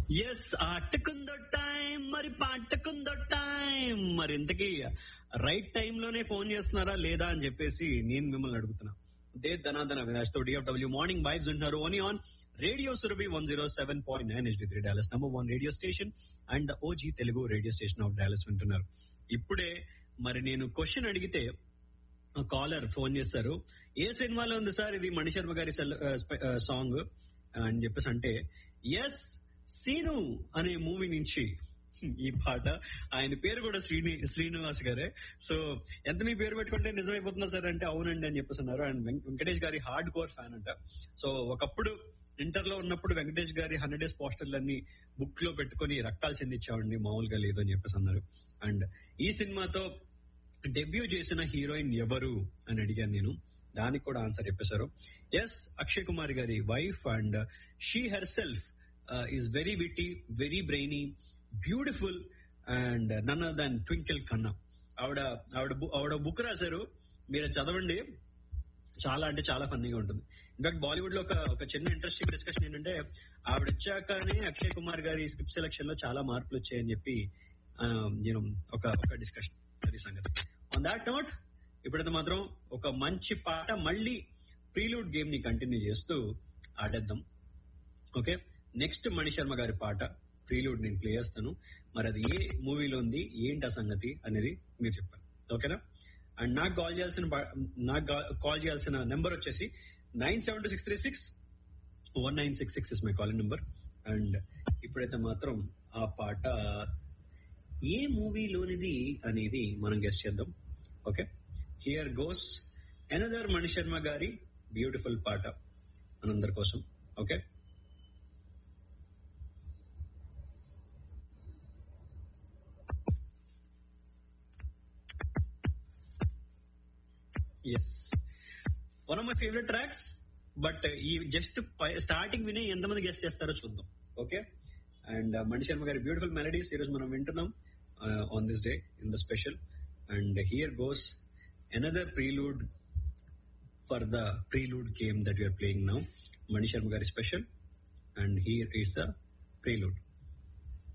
yes అట్టుకుందో time మరి పట్టుకుందో time మరి ఇంతకీ రైట్ టైం లోనే ఫోన్ చేస్తున్నారా లేదా అని చెప్పేసి నేను మిమ్మల్ని అడుగుతున్నా దే ధనాధన వినాష్ తో డిఎఫ్డబ్ల్యూ మార్నింగ్ వైబ్స్ ఉంటున్నారు only on radio Surabhi one zero seven point nine H D three Dallas number one radio station and O G Telugu radio station of Dallas వింటున్నారు ఇప్పుడే మరి నేను క్వశ్చన్ అడిగితే కాలర్ ఫోన్ చేస్తారు ఏ సినిమాలో ఉంది సార్ ఇది మణిశర్మ గారి సాంగ్ అని చెప్పేసి అంటే ఎస్ సీను అనే మూవీ నుంచి ఈ పాట ఆయన పేరు కూడా శ్రీని శ్రీనివాస్ గారే సో ఎంత మీ పేరు పెట్టుకుంటే నిజమైపోతుందా సార్ అంటే అవునండి అని చెప్పేసి అన్నారు అండ్ వెంకటేష్ గారి హార్డ్ కోర్ ఫ్యాన్ అంట సో ఒకప్పుడు ఇంటర్ లో ఉన్నప్పుడు వెంకటేష్ గారి హండ్రెడ్ డేస్ పోస్టర్లన్నీ బుక్ లో పెట్టుకుని రక్తాలు చెందించామండి మామూలుగా లేదు అని చెప్పేసి అన్నారు అండ్ ఈ సినిమాతో డెబ్యూ చేసిన హీరోయిన్ ఎవరు అని అడిగాను నేను దానికి కూడా ఆన్సర్ చెప్పేశారు ఎస్ అక్షయ్ కుమార్ గారి wife and she herself is very witty very brainy beautiful and none than Twinkle కన్నా ఆవిడ ఆవిడ ఆవిడ బుక్ రాశారు మీరు చదవండి చాలా అంటే చాలా ఫన్నీగా ఉంటుంది ఇన్ఫాక్ట్ బాలీవుడ్ లో ఒక ఒక చిన్న ఇంట్రెస్టింగ్ డిస్కషన్ ఏంటంటే ఆవిడ వచ్చాకనే అక్షయ్ కుమార్ గారి స్క్రిప్ట్ సెలక్షన్ లో చాలా మార్పులు వచ్చాయని చెప్పి నేను ఒక ఒక డిస్కషన్ అది సంగతి ఆన్ దాట్ నోట్ ఇప్పుడైతే మాత్రం ఒక మంచి పాట మళ్ళీ ప్రీలూడ్ గేమ్ ని కంటిన్యూ చేస్తూ ఆడేద్దాం ఓకే నెక్స్ట్ మణిశర్మ గారి పాట ప్రీలూడ్ నేను ప్లే చేస్తాను మరి అది ఏ మూవీలో ఉంది ఏంటి ఆ సంగతి అనేది మీరు చెప్పండి ఓకేనా అండ్ నాకు కాల్ చేయాల్సిన నాకు కాల్ చేయాల్సిన నెంబర్ వచ్చేసి nine seven two six three six one nine six six is my calling number and ఇప్పుడైతే మాత్రం ఆ పాట ఏ మూవీలోనిది అనేది మనం గెస్ట్ చేద్దాం okay here goes another Manisharma గారి బ్యూటిఫుల్ పాట మనందరి కోసం okay yes one of my favourite tracks but ఈ జస్ట్ స్టార్టింగ్ వినే ఎంతమంది గెస్ట్ చేస్తారో చూద్దాం ఓకే అండ్ మణిశర్మ గారి బ్యూటిఫుల్ మెలడీస్ ఈరోజు మనం వింటున్నాం on this day in the special and here goes another prelude for the prelude game that you're playing now Manisharma గారి special and here is the prelude